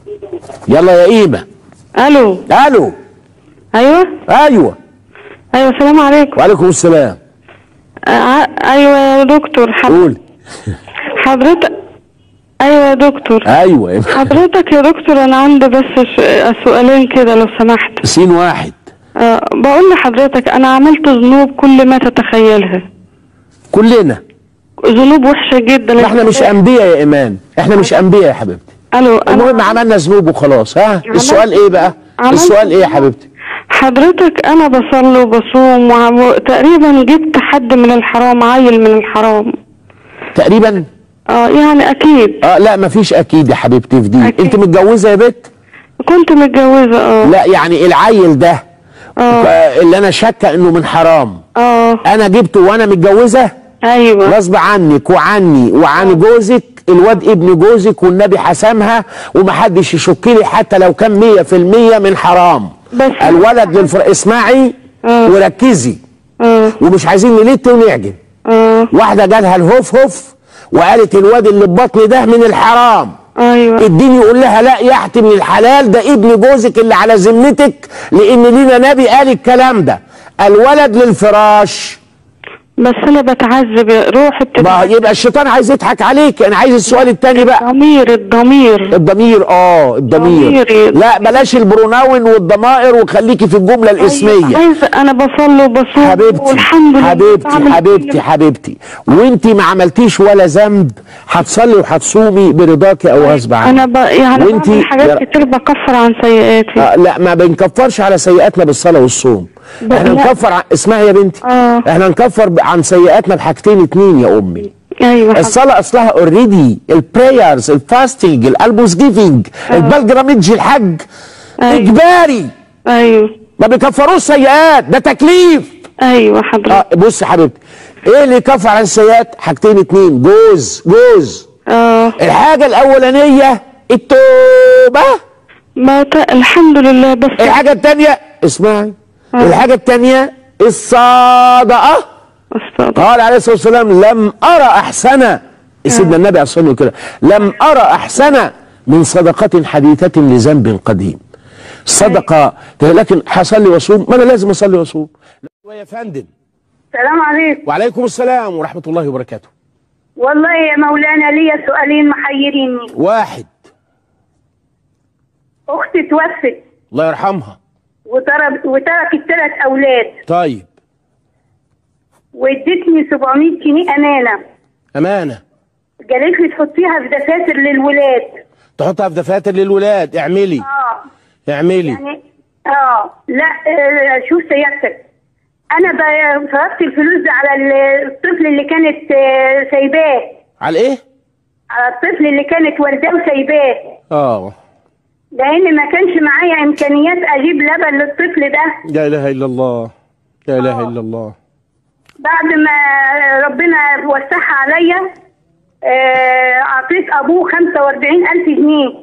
يلا يا قيمه الو الو ايوه ايوه ايوه السلام عليكم وعليكم السلام آه ايوه يا دكتور حضرتك قول حضرتك ايوه يا دكتور ايوه يا حضرتك يا دكتور انا عندي بس ش- سؤالين كده لو سمحت سين واحد أه بقول لحضرتك انا عملت ذنوب كل ما تتخيلها كلنا ذنوب وحشه جدا احنا مش انبياء يا ايمان احنا مش انبياء يا حبيبتي الو المهم انا عملنا ذنوب وخلاص ها السؤال ايه بقى عملت السؤال ايه يا ذنوب. حبيبتي حضرتك انا بصلي وبصوم وتقريبا جبت حد من الحرام عيل من الحرام تقريبا اه يعني اكيد اه لا مفيش اكيد يا حبيبتي في دي أكيد. انت متجوزه يا بت كنت متجوزه اه لا يعني العيل ده اه آه، اللي انا شاكه انه من حرام اه انا جبته وانا متجوزه ايوه غصب عنك وعني وعن جوزك الواد ابن جوزك والنبي حسمها ومحدش يشك لي حتى لو كان مية في المية من حرام بس- الولد للفر اسمعي آه. وركزي اه ومش عايزين نلت ونعجن اه واحدة جالها الهوف هوف وقالت الواد اللي ببطني ده من الحرام ايوه الدين يقول لها لا يحتي من الحلال ده ابن جوزك اللي على ذمتك لان لينا نبي قال الكلام ده الولد للفراش بس انا بتعذب روحي ما بتتعذب يبقى الشيطان عايز يضحك عليك انا عايز السؤال التاني بقى الضمير الضمير الضمير اه الضمير ضميري. لا بلاش البروناون والضمائر وخليكي في الجمله الاسميه عايزه انا بصلي وبصوم حبيبتي والحمد لله حبيبتي بعمل حبيبتي كل- حبيبتي وانت ما عملتيش ولا ذنب هتصلي وهتصومي برضاكي او غصب عنك انا ب... يعني وانتي- بعمل حاجات يا- كتير بكفر عن سيئاتي آه لا ما بنكفرش على سيئاتنا بالصلاه والصوم ب- احنا لا. نكفر عن... اسمعي يا بنتي آه. احنا نكفر ب- عن سيئاتنا بحاجتين اتنين يا امي ايوه حبيبتي. الصلاة أصلها اوريدي البرايرز الفاستنج الالبوس جيفنج البلجراميدج الحج أيوة. إجباري ايوه ما بيكفروش سيئات ده تكليف ايوه حضرتك اه بص يا حبيبتي ايه اللي يكفر عن السيئات حاجتين اتنين جوز جوز اه الحاجة الأولانية التوبة ما ت... الحمد لله بس الحاجة التانية اسمعي الحاجة التانية الصادقة استغفر قال عليه الصلاه والسلام لم ارى احسن سيدنا النبي عليه الصلاه والسلام كده لم ارى احسن من صدقه حديثه لذنب قديم صدقه لكن هصلي واصوم ما انا لازم اصلي واصوم يا فندم السلام عليكم وعليكم السلام ورحمه الله وبركاته والله يا مولانا ليا سؤالين محيريني واحد اختي توفت الله يرحمها وترك وتركت ثلاث اولاد طيب وادتني 700 جنيه امانه امانه قالت لي تحطيها في دفاتر للولاد تحطها في دفاتر للولاد اعملي اه اعملي يعني اه لا آه شوف سيادتك انا ب- صرفت الفلوس دي على ال- الطفل اللي كانت آه، سايباه على ايه على الطفل اللي كانت والداه وسايباه اه لان ما كانش معايا امكانيات اجيب لبن للطفل ده لا اله الا الله لا اله الا الله بعد ما ربنا وسعها عليا آه، اعطيت ابوه 45000 جنيه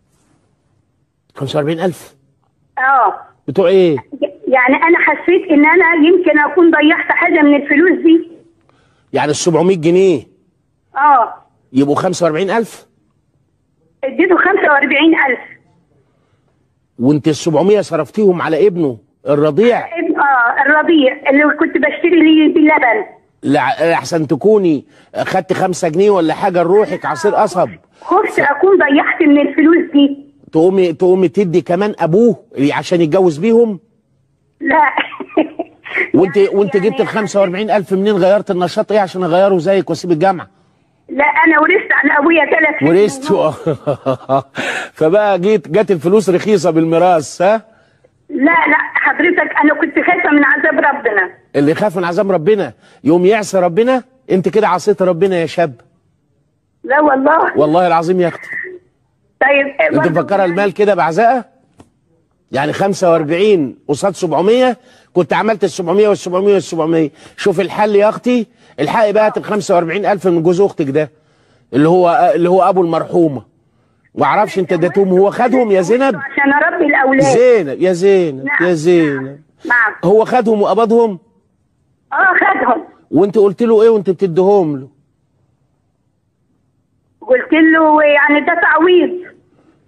45000 اه بتوع ايه يعني انا حسيت ان انا يمكن اكون ضيعت حاجه من الفلوس دي يعني ال 700 جنيه اه يبقوا 45000 اديته 45000 وانت ال 700 صرفتيهم على ابنه الرضيع ابن اه الربيع اللي كنت بشتري ليه باللبن لا احسن تكوني خدت 5 جنيه ولا حاجه لروحك عصير قصب خفت اكون ضيعت من الفلوس دي تقومي تقومي تدي كمان ابوه عشان يتجوز بيهم لا وانت يعني- وانت يعني جبت ال 45000 منين غيرت النشاط ايه عشان اغيره زيك واسيب الجامعه لا انا ورثت عن ابويا ثلاث ورثت فبقى جيت جت الفلوس رخيصه بالميراث ها لا لا حضرتك انا كنت خايفه من عذاب ربنا اللي يخاف من عذاب ربنا يوم يعصي ربنا انت كده عصيت ربنا يا شاب لا والله والله العظيم يا اختي طيب انت مفكره المال كده بعزقه يعني 45 قصاد 700 كنت عملت ال 700 وال 700 وال 700 شوف الحل يا اختي الحقي بقى ال 45000 من جوز اختك ده اللي هو اللي هو ابو المرحومه معرفش انت اديتهم هو خدهم يا زينب عشان اربي الاولاد زينب يا زينب نعم، يا زينب نعم هو خدهم وقبضهم اه خدهم وانت قلت له ايه وانت بتديهم له قلت له يعني ده تعويض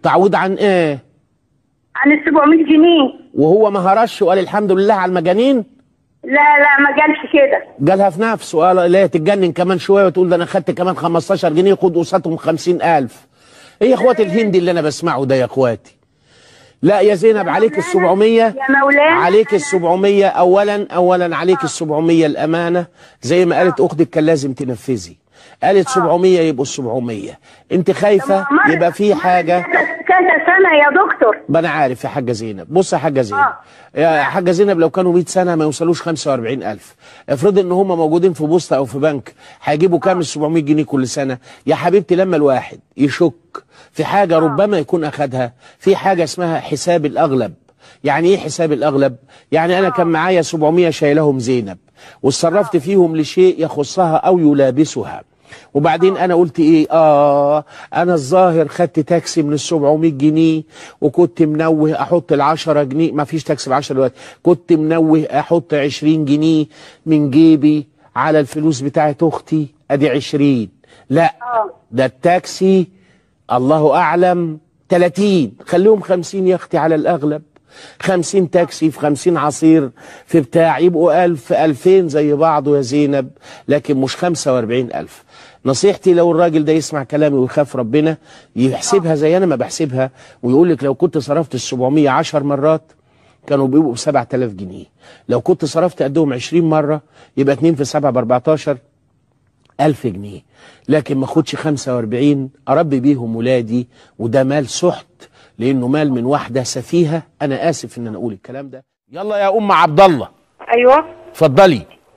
تعويض عن ايه عن ال 700 جنيه وهو ما هرش وقال الحمد لله على المجانين لا لا ما قالش كده جالها في نفسه وقال لا تتجنن كمان شويه وتقول ده انا خدت كمان 15 جنيه خد قصادهم 50000 ايه يا اخواتي الهندي اللي انا بسمعه ده يا اخواتي لا يا زينب عليك ال 700 يا مولانا عليك ال 700 اولا اولا عليك ال 700 الامانه زي ما قالت اختك كان لازم تنفذي قالت 700 يبقوا 700 انت خايفه مر- يبقى في مر حاجه كذا كذا سنه يا دكتور ما انا عارف يا حاجه زينب بص يا حاجه زينب آه. يا حاجه زينب لو كانوا 100 سنه ما يوصلوش 45000 افرض ان هم موجودين في بوسطه او في بنك هيجيبوا كام ال 700 جنيه كل سنه يا حبيبتي لما الواحد يشك في حاجه ربما يكون اخدها في حاجه اسمها حساب الاغلب يعني ايه حساب الاغلب يعني انا كان معايا 700 شايلهم زينب واتصرفت فيهم لشيء يخصها او يلابسها وبعدين انا قلت ايه اه انا الظاهر خدت تاكسي من ال 700 جنيه وكنت منوه احط ال 10 جنيه ما فيش تاكسي ب 10 دلوقتي كنت منوه احط 20 جنيه من جيبي على الفلوس بتاعت اختي ادي 20 لا ده التاكسي الله اعلم 30 خليهم 50 يا اختي على الاغلب 50 تاكسي في 50 عصير في بتاع يبقوا 1000 2000 زي بعضه يا زينب لكن مش 45000 نصيحتي لو الراجل ده يسمع كلامي ويخاف ربنا يحسبها زي انا ما بحسبها ويقول لك لو كنت صرفت ال 700 10 مرات كانوا بيبقوا ب 7000 جنيه لو كنت صرفت قدهم 20 مره يبقى 2 في 7 ب 14 ألف جنيه لكن ما اخدش 45 أربي بيهم ولادي وده مال سحت لأنه مال من واحدة سفيهة أنا آسف إن أنا أقول الكلام ده يلا يا أم عبد الله ايوه اتفضلي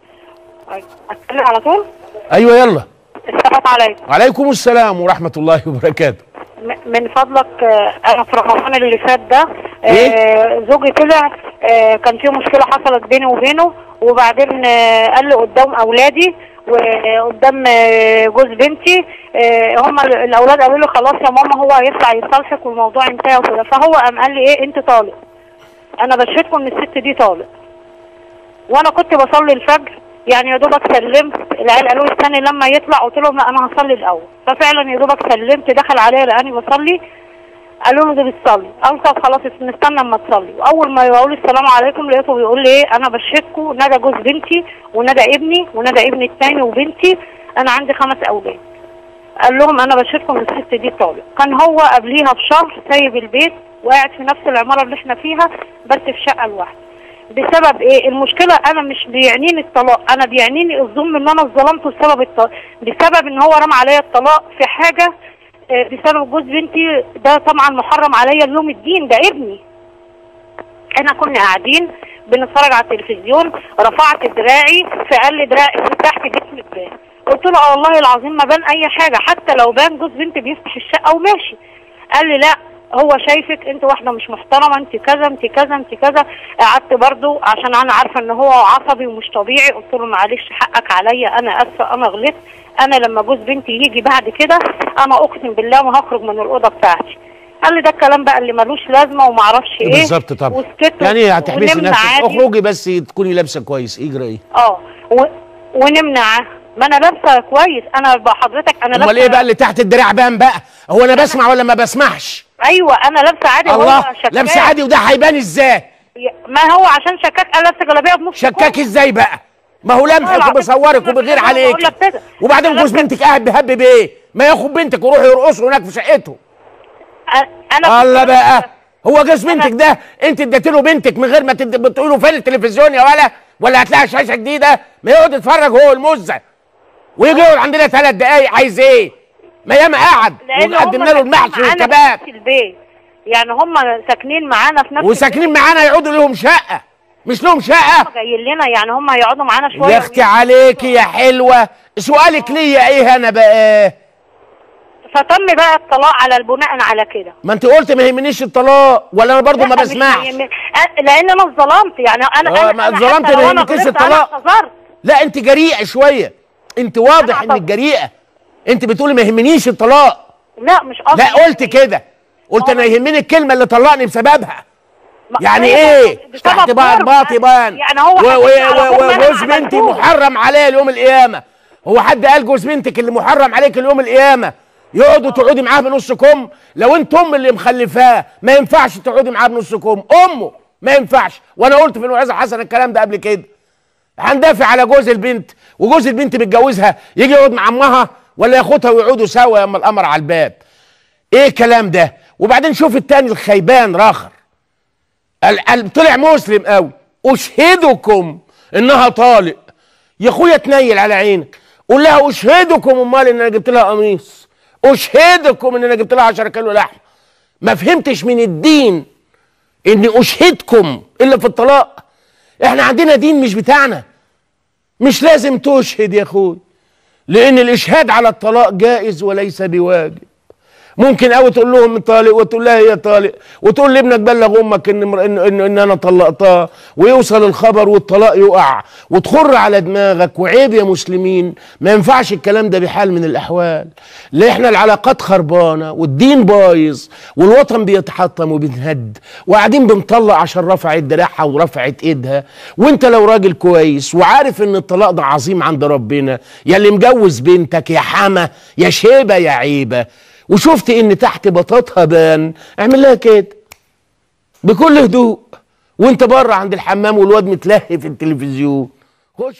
اتكلم على طول أيوة يلا السلام عليكم وعليكم السلام ورحمة الله وبركاته م- من فضلك آه، انا في رمضان اللي فات ده آه، إيه؟ زوجي طلع آه، كان في مشكله حصلت بيني وبينه وبعدين آه، قال لي قدام اولادي وقدام آه، جوز بنتي آه، هم ال- الاولاد قالوا لي خلاص يا ماما هو هيطلع يصالحك والموضوع انتهى وكده فهو قام قال لي ايه انت طالق انا بشهدكم ان الست دي طالق وانا كنت بصلي الفجر يعني يا دوبك سلمت العيال قالوا لي استني لما يطلع قلت لهم لا انا هصلي الاول ففعلا يا دوبك سلمت دخل عليا لقاني بصلي قالوا له ده بتصلي قال طب خلاص نستنى اما تصلي واول ما يقولوا لي السلام عليكم لقيته بيقول لي ايه انا بشهدكم ندى جوز بنتي وندى ابني وندى ابني الثاني وبنتي انا عندي خمس اولاد قال لهم انا بشهدكم الست دي طالق كان هو قبليها بشهر سايب البيت وقاعد في نفس العماره اللي احنا فيها بس في شقه لوحده بسبب ايه المشكله انا مش بيعنيني الطلاق انا بيعنيني الظلم ان انا ظلمته بسبب الطلاق بسبب ان هو رمى عليا الطلاق في حاجه آه، بسبب جوز بنتي ده طبعا محرم عليا اليوم الدين ده ابني احنا كنا قاعدين بنتفرج على التلفزيون رفعت دراعي فقال لي دراعي تحت جسمك بان قلت له اه والله العظيم ما بان اي حاجه حتى لو بان جوز بنتي بيفتح الشقه وماشي قال لي لا هو شايفك انت واحده مش محترمه انت كذا انت كذا انت كذا قعدت برضو عشان انا عارفه ان هو عصبي ومش طبيعي قلت له معلش حقك عليا انا اسفه انا غلطت انا لما جوز بنتي يجي بعد كده انا اقسم بالله ما هخرج من الاوضه بتاعتي قال لي ده الكلام بقى اللي ملوش لازمه وما اعرفش ايه بالظبط طبعا وسكت يعني هتحبسي ونمنا نفسك عادي. اخرجي بس تكوني لابسة كويس اجري ايه اه و... ونمنا ع- ما انا لابسه كويس انا بقى حضرتك انا امال لابسه ايه بقى اللي تحت الدراع بان بقى هو انا بسمع ولا ما بسمعش ايوه انا لابسه عادي الله وهو شكاك. لابسه عادي وده هيبان ازاي ما هو عشان شكاك انا لابسه جلابيه بنص شكاك ازاي بقى ما هو لمحك والله وبيصورك العظيم وبيغير أنا عليك بقول لك كده. وبعدين أنا جوز لابسة- بنتك قاعد بيهب بايه ما ياخد بنتك ويروح يرقصوا هناك في شقته أ- انا الله كنت- بقى هو جوز بنتك ده انت اديت له بنتك من غير ما تد- بتقول له فين التلفزيون يا ولا ولا هتلاقي شاشه جديده ما يقعد يتفرج هو المزه ويجي يقعد عندنا ثلاث دقايق عايز ايه ما ياما قعد لأن وقدمنا هم له المحشي ساكنين معانا والكباب في نفس البيت يعني هم ساكنين معانا في نفس وساكنين معانا يقعدوا لهم شقه مش لهم شقه البيت. جايين لنا يعني هم هيقعدوا معانا شويه يا اختي عليكي يا حلوه سؤالك ليا ايه انا بقى فتم بقى الطلاق على البناء على كده ما انت قلت ما يهمنيش الطلاق ولا انا برضو ما لا، مش بسمعش يهمني. أ- لان انا اتظلمت يعني انا اه، انا ما أنا اتظلمت حتى ما لو أنا يهمكيش غلطت، انا الطلاق. اعتذرت لا انت جريئه شويه انت واضح أنا انك جريئه انت بتقولي ما يهمنيش الطلاق لا مش قصدي لا قلت كده قلت انا يهمني الكلمه اللي طلقني بسببها يعني ايه بسبب تحت بقى ظلم. باطي بان يعني هو و- و- حكمني على و- ظلم أنا وجوز بنتي عملتوه. محرم عليا اليوم القيامه هو حد قال جوز بنتك اللي محرم عليك اليوم القيامه يقعدوا تقعدي معاه بنص كم لو انت ام اللي مخلفاه ما ينفعش تقعدي معاه بنص كم امه ما ينفعش وانا قلت في الموعظه حسن الكلام ده قبل كده هندافع على جوز البنت وجوز البنت متجوزها يجي يقعد مع امها ولا ياخدها ويقعدوا سوا ياما القمر على الباب ايه الكلام ده وبعدين شوف التاني الخيبان راخر ال- ال- طلع مسلم قوي اشهدكم انها طالق يا اخويا تنيل على عينك قول لها اشهدكم امال ان انا جبت لها قميص اشهدكم ان انا جبت لها 10 كيلو لحم ما فهمتش من الدين اني اشهدكم الا في الطلاق احنا عندنا دين مش بتاعنا مش لازم تشهد يا اخوي لان الاشهاد على الطلاق جائز وليس بواجب ممكن قوي تقول لهم طالق وتقول لها هي طالق وتقول لابنك بلغ امك ان مر- ان, إن, إن انا طلقتها ويوصل الخبر والطلاق يقع وتخر على دماغك وعيب يا مسلمين ما ينفعش الكلام ده بحال من الاحوال لا احنا العلاقات خربانه والدين بايظ والوطن بيتحطم وبينهد وقاعدين بنطلق عشان رفعت دراعها ورفعت ايدها وانت لو راجل كويس وعارف ان الطلاق ده عظيم عند ربنا يا اللي مجوز بنتك يا حما يا شيبه يا عيبه وشفت ان تحت بطاطها بان اعمل لها كده بكل هدوء وانت بره عند الحمام والواد متلهي في التلفزيون خش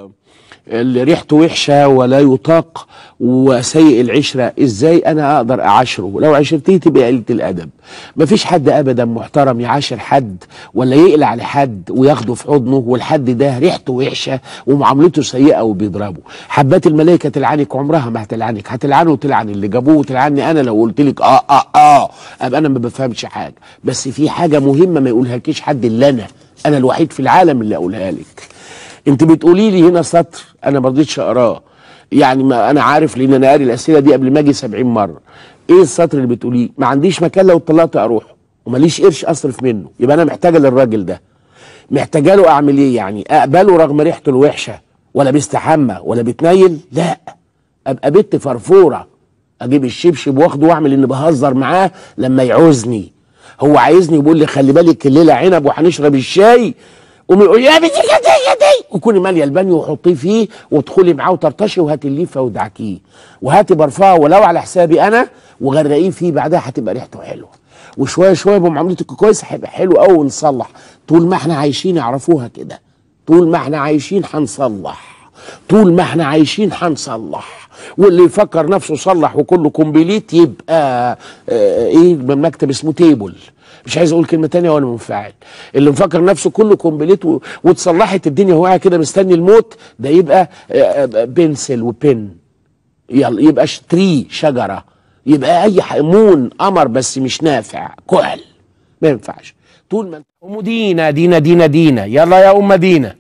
اللي ريحته وحشه ولا يطاق وسيء العشره ازاي انا اقدر اعاشره لو عشرتيه تبقى قله الادب مفيش حد ابدا محترم يعاشر حد ولا يقلع على حد وياخده في حضنه والحد ده ريحته وحشه ومعاملته سيئه وبيضربه حبات الملائكه تلعنك عمرها ما هتلعنك هتلعنه وتلعن اللي جابوه وتلعني انا لو قلت لك اه اه اه ابقى انا ما بفهمش حاجه بس في حاجه مهمه ما يقولهاكيش حد الا انا انا الوحيد في العالم اللي اقولها لك انت بتقولي لي هنا سطر انا ما رضيتش اقراه يعني ما انا عارف لان انا قاري الاسئله دي قبل ما اجي 70 مره ايه السطر اللي بتقوليه ما عنديش مكان لو اتطلقت اروح وماليش قرش اصرف منه يبقى انا محتاجه للراجل ده محتاجه له اعمل ايه يعني اقبله رغم ريحته الوحشه ولا بيستحمى ولا بيتنيل لا ابقى بنت فرفوره اجيب الشبشب واخده واعمل اني بهزر معاه لما يعوزني هو عايزني يقول لي خلي بالك الليله عنب وهنشرب الشاي قومي يقول يا بنتي كده يا دي وكوني ماليه البانيو وحطيه فيه وادخلي معاه وطرطشي وهاتي الليفه ودعكيه وهاتي برفعه ولو على حسابي انا وغرقيه فيه بعدها هتبقى ريحته حلوه وشويه شويه بمعاملتك كويسه هيبقى حلو قوي ونصلح طول ما احنا عايشين يعرفوها كده طول ما احنا عايشين هنصلح طول ما احنا عايشين هنصلح واللي يفكر نفسه صلح وكله كومبليت يبقى اه ايه من مكتب اسمه تيبل مش عايز اقول كلمه تانية وانا منفعل اللي مفكر نفسه كله كومبليت و- واتصلحت الدنيا وهو قاعد كده مستني الموت ده يبقى اه، اه، بنسل وبن يلا يبقى ش- تري شجره يبقى اي ح- مون قمر بس مش نافع كحل ما ينفعش طول ما انت ام دينا دينا دينا دينا يلا يا ام دينا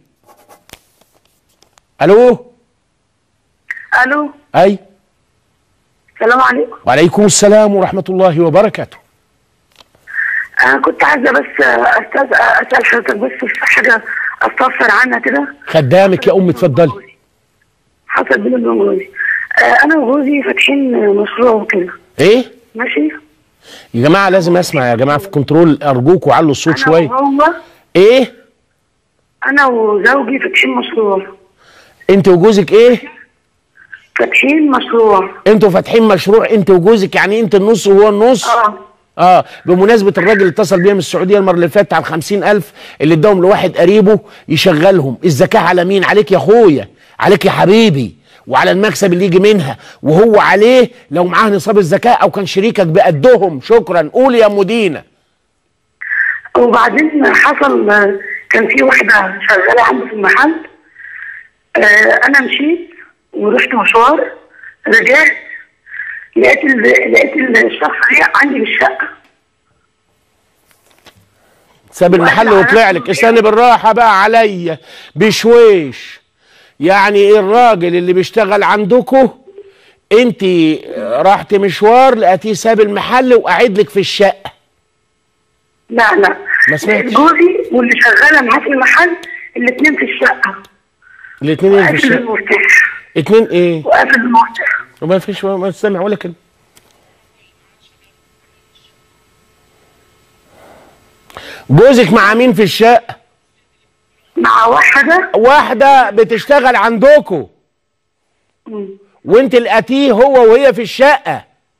الو الو اي السلام عليكم وعليكم السلام ورحمه الله وبركاته انا كنت عايزه بس استاذ اسال حضرتك بس في حاجه استفسر عنها كده خدامك يا ام اتفضلي حصل بيني وبين جوزي آه، انا وجوزي فاتحين مشروع وكده ايه ماشي يا جماعه لازم اسمع يا جماعه في كنترول ارجوكوا علوا الصوت انا شويه وهو ايه انا وزوجي فاتحين مشروع انت وجوزك ايه فاتحين مشروع انتوا فاتحين مشروع انت وجوزك يعني انت النص وهو النص اه اه بمناسبة الراجل اللي اتصل بيا من السعودية المرة اللي فاتت على الخمسين ألف اللي اداهم لواحد قريبه يشغلهم الزكاة على مين عليك يا أخويا عليك يا حبيبي وعلى المكسب اللي يجي منها وهو عليه لو معاه نصاب الزكاة أو كان شريكك بقدهم شكرا قول يا مدينة وبعدين حصل آه، كان في واحده شغاله عندي في المحل آه، انا مشيت ورحت مشوار رجعت لقيت ال- لقيت الشخص ده عندي في الشقه ساب المحل وطلع لك استني بالراحة بقى عليا بشويش يعني ايه الراجل اللي بيشتغل عندكو انت رحت مشوار لقيتيه ساب المحل وقاعد لك في الشقة لا لا ما سمعتش. جوزي واللي شغاله معاه في المحل الاثنين في الشقه الاتنين اللي في وقافل الشقة المفتاح اتنين ايه وقافل المفتاح وما فيش ما سامع ولا كلمة جوزك مع مين في الشقة مع واحده واحدة بتشتغل عندكو مم. وانت لقيتيه هو وهي في الشقة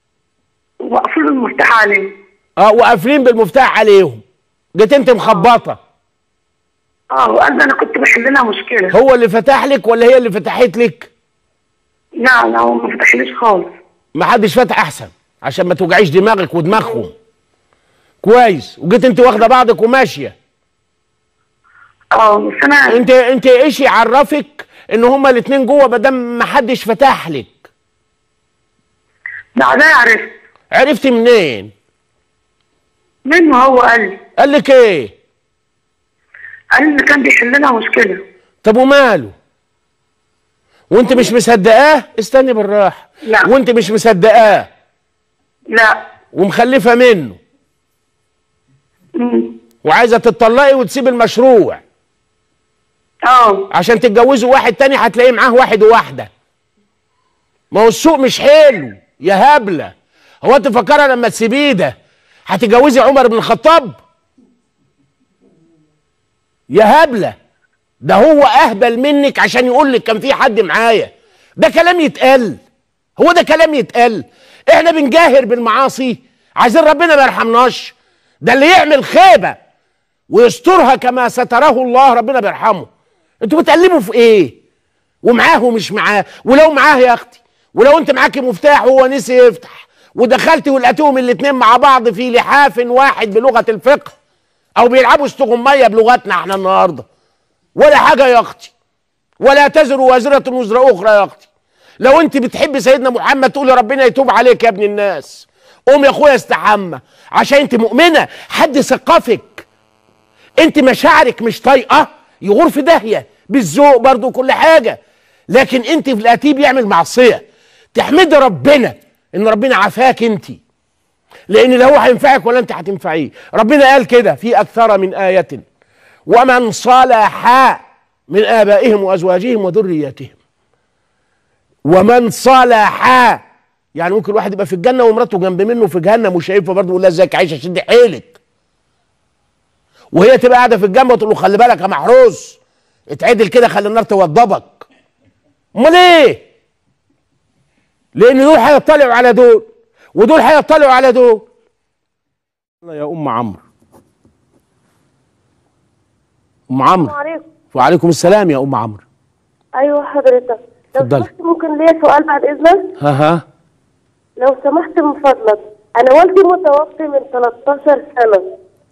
المفتاح عليه اه وقافلين بالمفتاح عليهم جيت انت مخبطه اه وقال ده انا كنت بحل لها مشكله هو اللي فتح لك ولا هي اللي فتحت لك لا لا هو ما فتحليش خالص ما حدش فتح احسن عشان ما توجعيش دماغك ودماغهم كويس وجيت انت واخده بعضك وماشيه اه بس انا انت انت ايش يعرفك ان هما الاتنين جوه ما دام ما حدش فتح لك بعدها عرفت عرفتي منين منه هو قال لي قال لك ايه قال لي ان كان بيحل لها مشكله طب وماله وانت مش مصدقاه استني بالراحه لا. وانت مش مصدقاه لا ومخلفه منه مم. وعايزه تتطلقي وتسيب المشروع اه عشان تتجوزوا واحد تاني هتلاقيه معاه واحد وواحده ما هو السوق مش حلو يا هبله هو انت فاكره لما تسيبيه ده هتتجوزي عمر بن الخطاب يا هبله ده هو اهبل منك عشان يقول لك كان في حد معايا ده كلام يتقال هو ده كلام يتقال احنا بنجاهر بالمعاصي عايزين ربنا ما يرحمناش ده اللي يعمل خيبه ويسترها كما ستره الله ربنا بيرحمه انتوا بتقلبوا في ايه ومعاه ومش معاه ولو معاه يا اختي ولو انت معاكي مفتاح وهو نسي يفتح ودخلتي ولقيتوهم الاتنين مع بعض في لحاف واحد بلغه الفقه او بيلعبوا استغمايه بلغتنا احنا النهارده ولا حاجه يا اختي ولا تزر وازره وزر اخرى يا اختي لو انت بتحب سيدنا محمد تقولي ربنا يتوب عليك يا ابن الناس قوم يا اخويا استحمى عشان انت مؤمنه حد ثقفك انت مشاعرك مش طايقه يغور في داهيه بالذوق برضو كل حاجه لكن انت في الاتيه بيعمل معصيه تحمدي ربنا ان ربنا عافاك انت لان لا هو هينفعك ولا انت هتنفعيه ربنا قال كده في اكثر من ايه ومن صلح من ابائهم وازواجهم وذريتهم ومن صلح يعني ممكن واحد يبقى في الجنه ومراته جنب منه في جهنم وشايفها برضه يقول لها ازيك عايشه شد حيلك وهي تبقى قاعده في الجنب وتقول له خلي بالك يا محروس اتعدل كده خلي النار توضبك امال ايه لان دول هيطلعوا على دول ودول هيطلعوا على دول يا ام عمرو ام عمرو عليكم وعليكم السلام يا ام عمرو ايوه حضرتك لو اتفضلي. سمحت ممكن ليا سؤال بعد اذنك ها ها لو سمحت من فضلك انا والدي متوفي من 13 سنه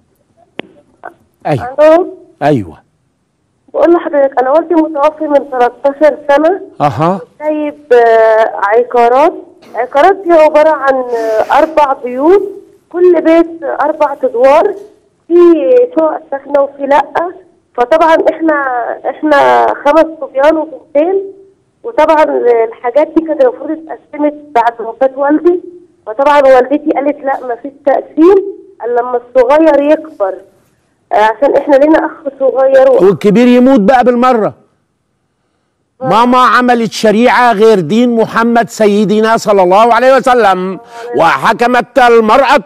ايوه الو ايوه بقول لحضرتك انا والدي متوفي من 13 سنه اها سايب آه، عقارات عقارات دي عباره عن آه، اربع بيوت كل بيت اربع ادوار في شقق ساكنه وفي لا فطبعا احنا احنا خمس صبيان وبنتين وطبعا الحاجات دي كانت المفروض اتقسمت بعد وفاه والدي فطبعا والدتي قالت لا ما فيش تقسيم الا لما الصغير يكبر آه، عشان احنا لنا اخ صغير و... والكبير يموت بقى بالمره ماما عملت شريعه غير دين محمد سيدنا صلى الله عليه وسلم وحكمت المراه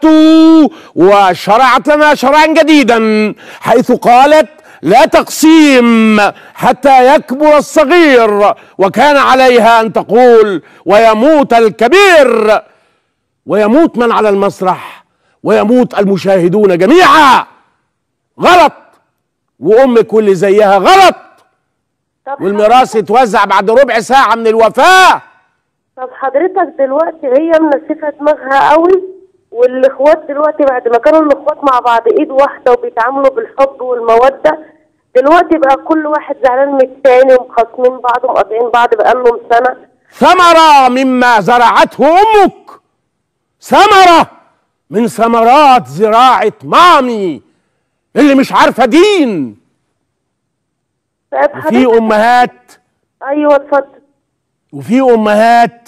وشرعت لنا شرعا جديدا حيث قالت لا تقسيم حتى يكبر الصغير وكان عليها ان تقول ويموت الكبير ويموت من على المسرح ويموت المشاهدون جميعا غلط وامك واللي زيها غلط طب والميراث يتوزع بعد ربع ساعه من الوفاه طب حضرتك دلوقتي هي منسفة دماغها قوي والاخوات دلوقتي بعد ما كانوا الاخوات مع بعض ايد واحدة وبيتعاملوا بالحب والمودة دلوقتي بقى كل واحد زعلان من التاني ومخاصمين بعض ومقاطعين بعض بقالهم سنة ثمره مما زرعته امك ثمره من ثمرات زراعه مامي اللي مش عارفه دين طيب وفي حضرتك امهات ايوه اتفضل وفي امهات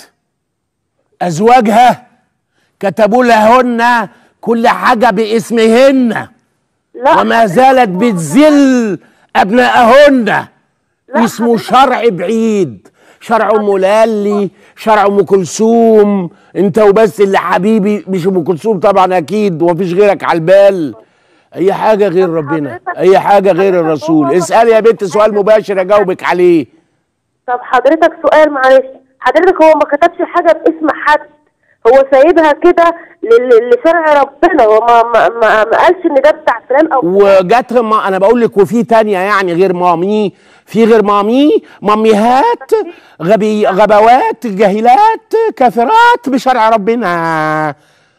ازواجها كتبوا لهن كل حاجه باسمهن لا وما زالت بتذل ابنائهن اسمه شرع بعيد شرع ام لالي شرع ام كلثوم انت وبس اللي حبيبي مش ام كلثوم طبعا اكيد ومفيش غيرك على البال اي حاجه غير ربنا اي حاجه غير الرسول اسالي يا بنت سؤال مباشر اجاوبك عليه طب حضرتك سؤال معلش حضرتك هو ما كتبش حاجة باسم حد هو سايبها كده لل- لشرع ربنا هو ما ما, ما, ما قالش ان ده بتاع فلان او وجت ما انا بقول لك وفي تانية يعني غير مامي في غير مامي ماميهات غبي غبوات جاهلات كافرات بشرع ربنا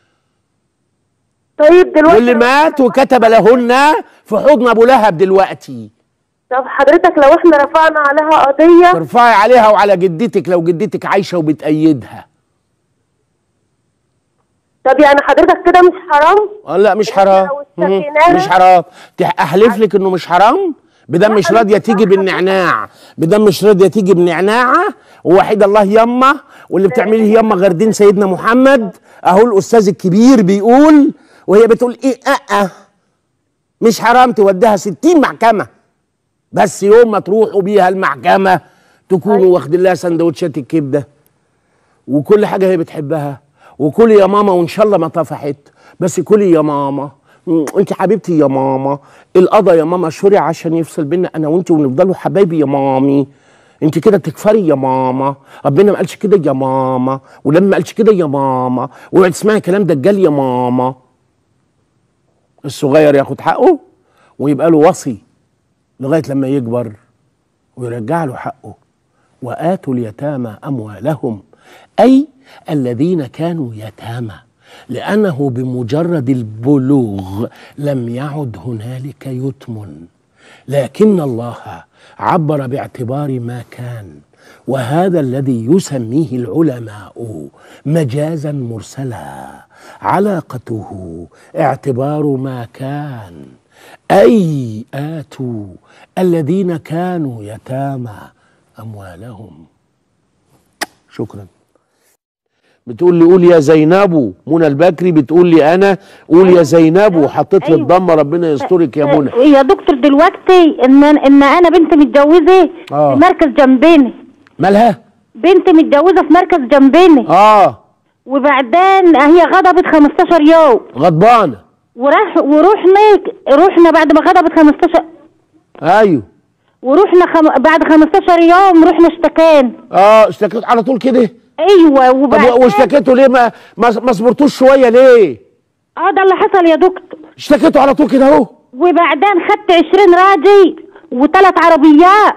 طيب دلوقتي واللي مات وكتب لهن في حضن ابو لهب دلوقتي طب حضرتك لو احنا رفعنا عليها قضيه ترفعي عليها وعلى جدتك لو جدتك عايشه وبتأيدها طب يعني حضرتك كده مش حرام آه لا مش حرام لو مم، اشتكيناها؟ مش حرام تح- احلف لك انه مش حرام بدم مش راضيه تيجي بالنعناع بدم مش راضيه تيجي بنعناعه ووحيد الله يما واللي بتعمليه يما غير دين سيدنا محمد اهو الاستاذ الكبير بيقول وهي بتقول ايه اه, أه مش حرام توديها ستين محكمه بس يوم ما تروحوا بيها المحكمه تكونوا واخدين لها سندوتشات الكبده وكل حاجه هي بتحبها وكلي يا ماما وان شاء الله ما طفحت بس كلي يا ماما مم، انت حبيبتي يا ماما القضا يا ماما شرع عشان يفصل بينا انا وانت ونفضلوا حبايبي يا مامي انت كده تكفري يا ماما ربنا ما قالش كده يا ماما ولما ما قالش كده يا ماما اوعي تسمعي كلام دجال يا ماما الصغير ياخد حقه ويبقى له وصي لغايه لما يكبر ويرجع له حقه واتوا اليتامى اموالهم اي الذين كانوا يتامى لانه بمجرد البلوغ لم يعد هنالك يتم لكن الله عبر باعتبار ما كان وهذا الذي يسميه العلماء مجازا مرسلا علاقته اعتبار ما كان اي اتوا الذين كانوا يتامى اموالهم شكرا بتقول لي قول يا زينب منى البكري بتقول لي انا قول يا زينب وحطيت لي أيوة. الضمه ربنا يسترك يا منى يا دكتور دلوقتي ان ان انا بنت متجوزه آه. في مركز جنبيني مالها بنت متجوزه في مركز جنبيني اه وبعدين هي غضبت 15 يوم غضبانه وراح ورحنا رحنا بعد ما غضبت 15 ايوه ورحنا خم... بعد 15 يوم رحنا اشتكينا اه اشتكيت على طول كده ايوه طب وبعدين واشتكيتوا ليه ما ما, ما صبرتوش شويه ليه اه ده اللي حصل يا دكتور اشتكيتوا على طول كده اهو وبعدين خدت 20 راجل وثلاث عربيات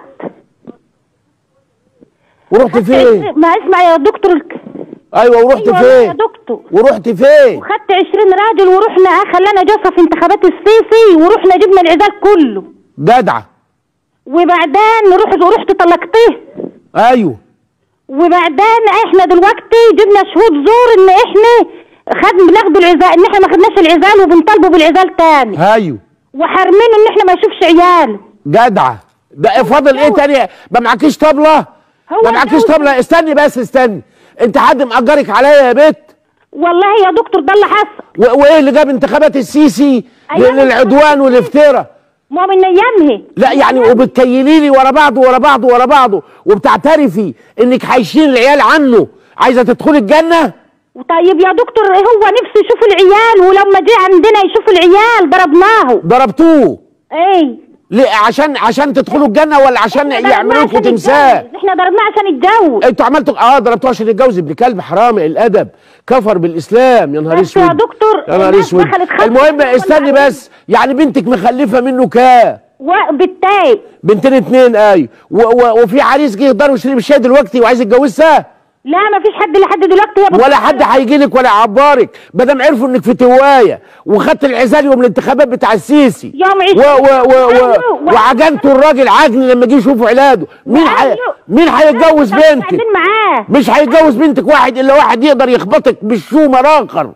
ورحت فين ما اسمع يا دكتور ايوه ورحت أيوة يا فين دكتور ورحت فين وخدت 20 راجل ورحنا خلانا جلسه في انتخابات السيسي ورحنا جبنا العزال كله جدعه وبعدين رحت ورحت طلقتيه ايوه وبعدين احنا دلوقتي جبنا شهود زور ان احنا خد بناخد العزال ان احنا ما خدناش العزال وبنطالبه بالعزال تاني ايوه وحارمينه ان احنا ما يشوفش عياله جدعه ده فاضل ايه تاني ما معكيش طبله هو ما معكيش اتجوز. طبله استني بس استني انت حد مأجرك عليا يا بت والله يا دكتور ده اللي حصل و- وايه اللي جاب انتخابات السيسي أيام للعدوان والافتراء ما من ايامها لا يعني وبتكيلي لي ورا بعض ورا بعض ورا بعض وبتعترفي انك حايشين العيال عنه عايزه تدخلي الجنه طيب يا دكتور هو نفسه يشوف العيال ولما جه عندنا يشوف العيال ضربناه ضربتوه ايه ليه عشان عشان تدخلوا الجنه ولا عشان ضربناه يعملوا لكم عشان تمثال يتجوز. احنا ضربناه عشان يتجوز انتوا عملتوا اه ضربتوه عشان يتجوز ابن كلب حرامي الادب كفر بالاسلام يا نهار بس يا اسود دكتور يا نهار الناس اسود دخلت خلف المهم ولا استني عليه. بس يعني بنتك مخلفه منه كام وبالتالي بنتين اتنين ايوه و- و- وفي عريس جه يقدر يشتري الشاي دلوقتي وعايز يتجوزها لا ما فيش حد لحد دلوقتي يا ولا حد هيجي لك ولا يعبرك ما دام عرفوا انك في توايه وخدت العزال يوم الانتخابات بتاع السيسي يوم عيش- و و و و أيوه. وعجنتوا الراجل عجن لما جه يشوفوا علاده مين حي... أيوه. مين هيتجوز احنا بنتك قاعدين معاه مش هيتجوز بنتك واحد الا واحد يقدر يخبطك بالشومه اخر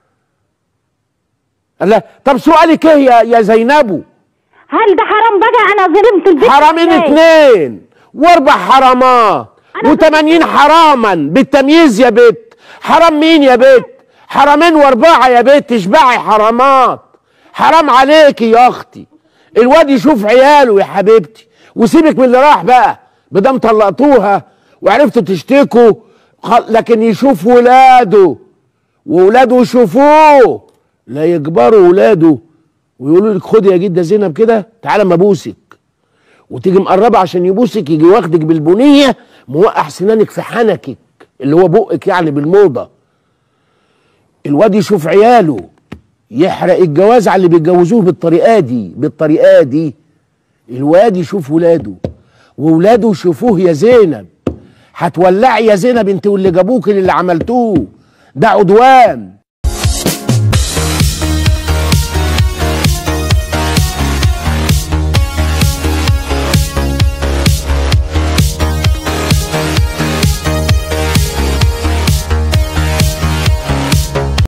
لا طب سؤالك ايه يا يا زينبو هل ده حرام بقى انا ظلمت البيت حرامين إزاي؟ اتنين واربع حرامات أنا وتمانين حراما بالتمييز يا بت حرام مين يا بت حرامين واربعة يا بت تشبعي حرامات حرام عليكي يا اختي الواد يشوف عياله يا حبيبتي وسيبك من اللي راح بقى مدام طلقتوها وعرفتوا تشتكوا خ- لكن يشوف ولاده وولاده يشوفوه لا يجبروا ولاده ويقولوا لك خدي يا جده زينب كده تعالى ما ابوسك وتيجي مقربه عشان يبوسك يجي واخدك بالبنيه موقع سنانك في حنكك اللي هو بقك يعني بالموضه الواد يشوف عياله يحرق الجواز على اللي بيتجوزوه بالطريقه دي بالطريقه دي الواد يشوف ولاده وولاده يشوفوه يا زينب هتولعي يا زينب انت واللي جابوك اللي عملتوه ده عدوان